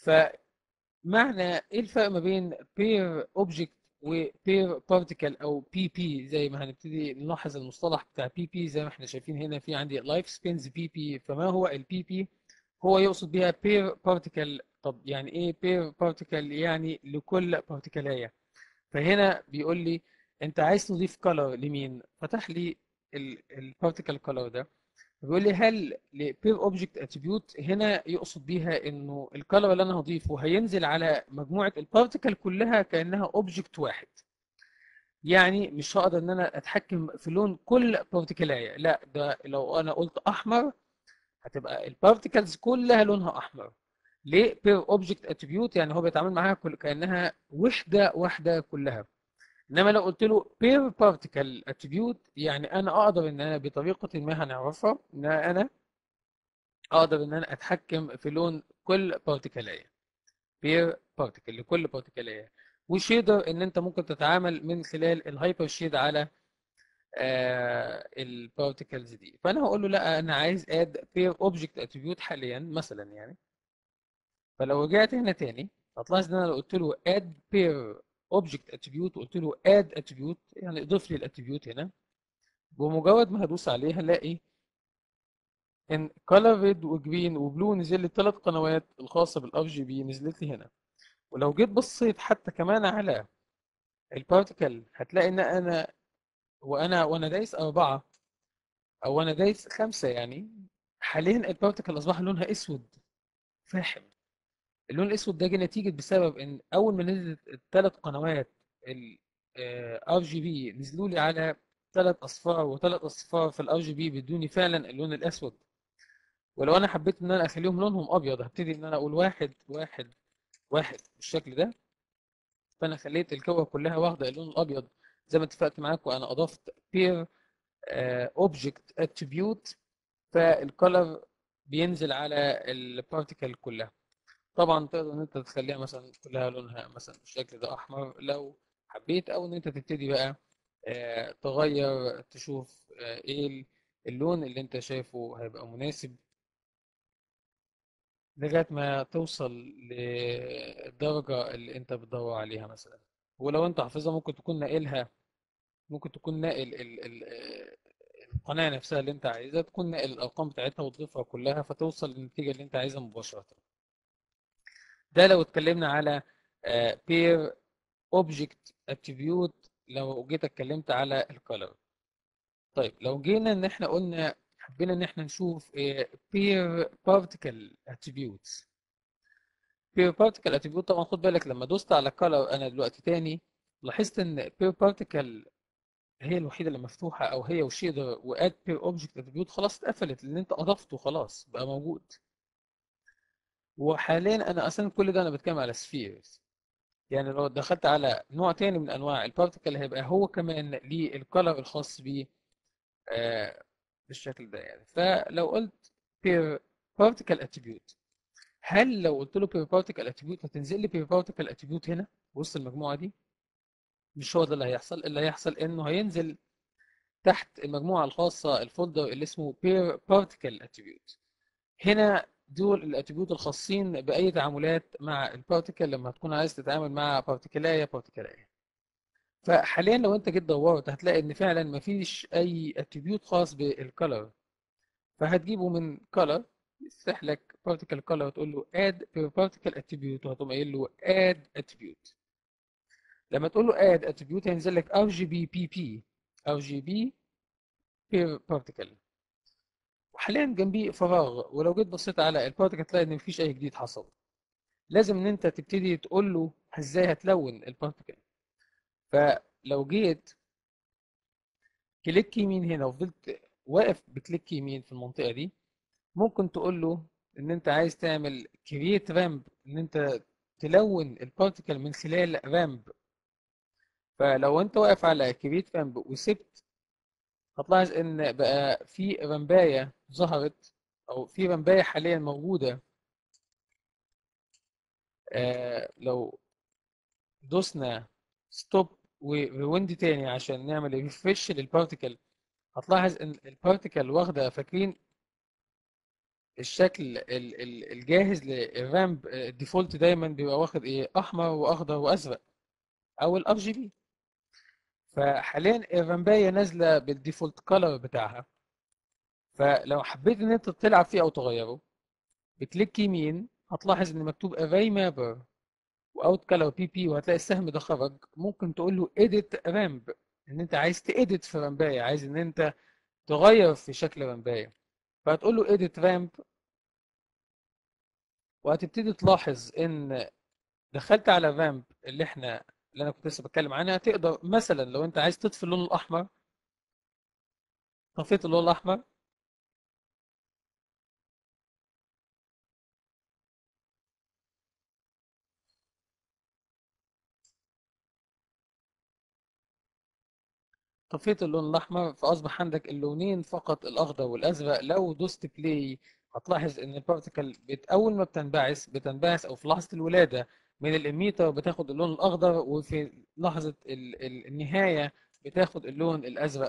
فمعنى ايه الفرق ما بين بير اوبجكت وبير بارتيكل او بي بي زي ما هنبتدي نلاحظ المصطلح بتاع بي بي زي ما احنا شايفين هنا في عندي لايف سبينز بي بي فما هو البي بي هو يقصد بيها بير بارتيكل طب يعني ايه بير بارتيكل يعني لكل بارتيكلايه فهنا بيقول لي انت عايز تضيف كلر لمين فتح لي البارتيكل كلر ده بيقول لي هل لبير اوبجكت اتريبيوت هنا يقصد بيها انه الكلر اللي انا هضيفه هينزل على مجموعه البارتيكل كلها كانها اوبجكت واحد يعني مش هقدر ان انا اتحكم في لون كل بارتيكلايه لا ده لو انا قلت احمر هتبقى البارتيكلز كلها لونها احمر ليه بير اوبجكت اتريبيوت يعني هو بيتعامل معاها كل كانها وحده واحده كلها انما لو قلت له بير بارتيكل اتريبيوت يعني انا اقدر ان انا بطريقه ما هنعرفها ان انا اقدر ان انا اتحكم في لون كل بارتيكلايه بير بارتيكل لكل بارتيكلايه وشيدر ان انت ممكن تتعامل من خلال الهايبر شيد على البارتيكلز دي فانا هقول له لا انا عايز اد بير اوبجكت اتريبيوت حاليا مثلا يعني فلو رجعت هنا تاني هتلاحظ ان انا لو قلت له اد بير اوبجكت اتريبيوت وقلت له اد اتريبيوت يعني اضيف لي الاتريبيوت هنا بمجرد ما هدوس عليه هلاقي ان كولر ريد وجرين وبلو نزل لي الثلاث قنوات الخاصه بالار جي بي نزلت لي هنا ولو جيت بصيت حتى كمان على البارتيكل هتلاقي ان انا وانا وانا دايس اربعه او انا دايس خمسه يعني حاليا البارتيكل اصبح لونها اسود فاحم اللون الاسود ده جه نتيجه بسبب ان اول ما نزلت الثلاث قنوات الار جي بي نزلوا لي على ثلاث اصفار وثلاث اصفار في الار جي بي بيدوني فعلا اللون الاسود ولو انا حبيت ان انا اخليهم لونهم ابيض هبتدي ان انا اقول واحد واحد واحد بالشكل ده فانا خليت الكوره كلها واخده اللون الابيض زي ما اتفقت معاكم انا اضفت بير اوبجكت اتريبيوت فالكولر بينزل على البارتيكل كلها طبعا تقدر ان انت تخليها مثلا كلها لونها مثلا بالشكل ده احمر لو حبيت او ان انت تبتدي بقى آه تغير تشوف آه ايه اللون اللي انت شايفه هيبقى مناسب لغايه ما توصل للدرجه اللي انت بتدور عليها مثلا ولو انت حافظها ممكن تكون ناقلها ممكن تكون ناقل ال ال القناه نفسها اللي انت عايزها تكون ناقل الارقام بتاعتها وتضيفها كلها فتوصل للنتيجه اللي انت عايزها مباشره ده لو اتكلمنا على بير اوبجكت اتريبيوت لو جيت اتكلمت على الكالر طيب لو جينا ان احنا قلنا حبينا ان احنا نشوف بير بارتيكل اتريبيوتس بير بارتيكل اتريبيوت طبعا خد بالك لما دوست على كالر انا دلوقتي تاني لاحظت ان بير بارتيكل هي الوحيده اللي مفتوحه او هي وشيدر واد بير اوبجكت اتريبيوت خلاص اتقفلت لان انت اضفته خلاص بقى موجود وحاليا انا اصلا كل ده انا بتكلم على سفيرز يعني لو دخلت على نوع تاني من انواع البارتيكل هيبقى هو كمان ليه الكلر الخاص بيه آه بالشكل ده يعني فلو قلت بير بارتيكل اتريبيوت هل لو قلت له بير بارتيكل اتريبيوت هتنزل لي بير بارتيكل اتريبيوت هنا وسط المجموعه دي مش هو ده اللي هيحصل اللي هيحصل انه هينزل تحت المجموعه الخاصه الفولدر اللي اسمه بير بارتيكل اتريبيوت هنا دول الاتريبيوت الخاصين باي تعاملات مع البارتيكل لما تكون عايز تتعامل مع بارتيكلايه بارتيكلايه فحاليا لو انت جيت دورت هتلاقي ان فعلا مفيش اي اتريبيوت خاص بالكلر فهتجيبه من كلر يفتح لك بارتيكل كلر وتقول له اد بارتيكل اتريبيوت وهتقوم قايل له اد اتريبيوت لما تقول له اد اتريبيوت هينزل لك ار جي بي بي بي ار جي بي بير بارتيكل وحاليا جنبيه فراغ ولو جيت بصيت على البارتيكل هتلاقي ان مفيش اي جديد حصل لازم ان انت تبتدي تقول له ازاي هتلون البارتيكل فلو جيت كليك يمين هنا وفضلت واقف بكليك يمين في المنطقه دي ممكن تقول له ان انت عايز تعمل كرييت رامب ان انت تلون البارتيكل من خلال رامب فلو انت واقف على كرييت رامب وسبت هتلاحظ ان بقى في رمبايه ظهرت او في رمبايه حاليا موجوده آه لو دوسنا ستوب وريويند تاني عشان نعمل ريفرش للبارتيكل هتلاحظ ان البارتيكل واخده فاكرين الشكل ال- ال- الجاهز للرامب الديفولت دايما بيبقى واخد ايه احمر واخضر وازرق او الار جي بي فحاليا الرامبايه نازله بالديفولت كولر بتاعها فلو حبيت ان انت تلعب فيه او تغيره بكليك يمين هتلاحظ ان مكتوب array mapper واوت كلر بي بي وهتلاقي السهم ده خرج ممكن تقول له edit ramp ان انت عايز تedit في رامبايه عايز ان انت تغير في شكل رامبايه فهتقول له edit ramp وهتبتدي تلاحظ ان دخلت على الرامب اللي احنا اللي انا كنت لسه بتكلم عنها تقدر مثلا لو انت عايز تطفي اللون الاحمر طفيت اللون الاحمر طفيت اللون الأحمر فأصبح عندك اللونين فقط الأخضر والأزرق لو دوست بلاي هتلاحظ إن البارتيكل بت... أول ما بتنبعث بتنبعث أو في لحظة الولادة من الإميتر بتاخد اللون الأخضر وفي لحظة ال... ال... النهاية بتاخد اللون الأزرق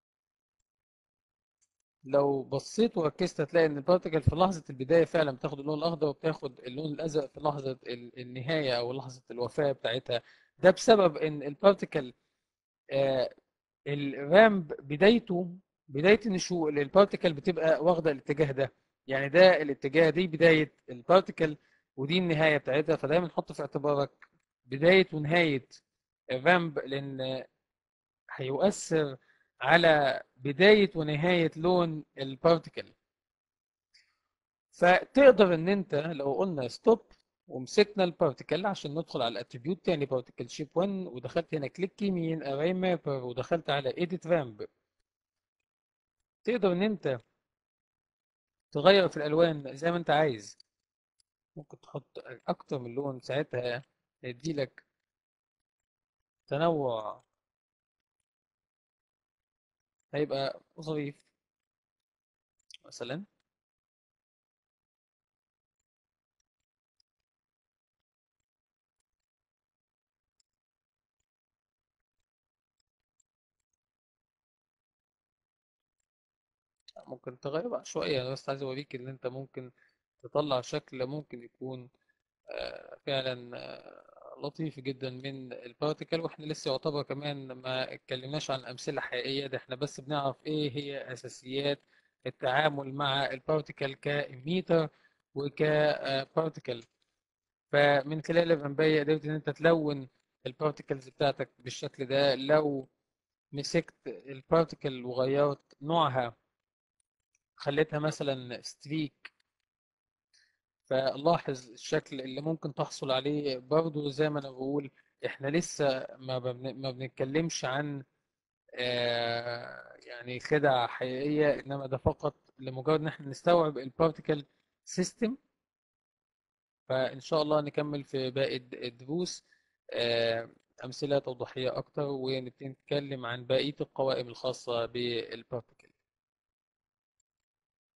لو بصيت وركزت هتلاقي إن البارتيكل في لحظة البداية فعلا بتاخد اللون الأخضر وبتاخد اللون الأزرق في لحظة ال... النهاية أو لحظة الوفاة بتاعتها ده بسبب إن البارتيكل آه، الرامب بدايته بداية النشوء للبارتيكل بتبقى واخدة الاتجاه ده يعني ده الاتجاه دي بداية البارتيكل ودي النهاية بتاعتها فدايما حط في اعتبارك بداية ونهاية الرامب لأن هيؤثر على بداية ونهاية لون البارتيكل فتقدر ان انت لو قلنا ستوب ومسكنا البارتيكل عشان ندخل على الاتريبيوت تاني بارتيكل شيب 1 ودخلت هنا كليك يمين array mapper ودخلت على edit ramp تقدر ان انت تغير في الالوان زي ما انت عايز ممكن تحط اكتر من لون ساعتها يديلك تنوع هيبقى ظريف مثلا ممكن تغير عشوائي انا بس عايز اوريك ان انت ممكن تطلع شكل ممكن يكون آه، فعلا آه، لطيف جدا من البارتيكل واحنا لسه يعتبر كمان ما اتكلمناش عن امثله حقيقيه ده احنا بس بنعرف ايه هي اساسيات التعامل مع البارتيكل كميتر وكبارتيكل فمن خلال الرمباية قدرت ان انت تلون البارتيكلز بتاعتك بالشكل ده لو مسكت البارتيكل وغيرت نوعها خليتها مثلا ستريك فلاحظ الشكل اللي ممكن تحصل عليه برضو زي ما انا بقول احنا لسه ما بن- ما بنتكلمش عن آه، يعني خدع حقيقية انما ده فقط لمجرد ان احنا نستوعب البارتيكل سيستم فان شاء الله نكمل في باقي الد- الدروس آه، امثلة توضيحية اكتر ونبتدي نتكلم عن بقية القوائم الخاصة بالبارتيكل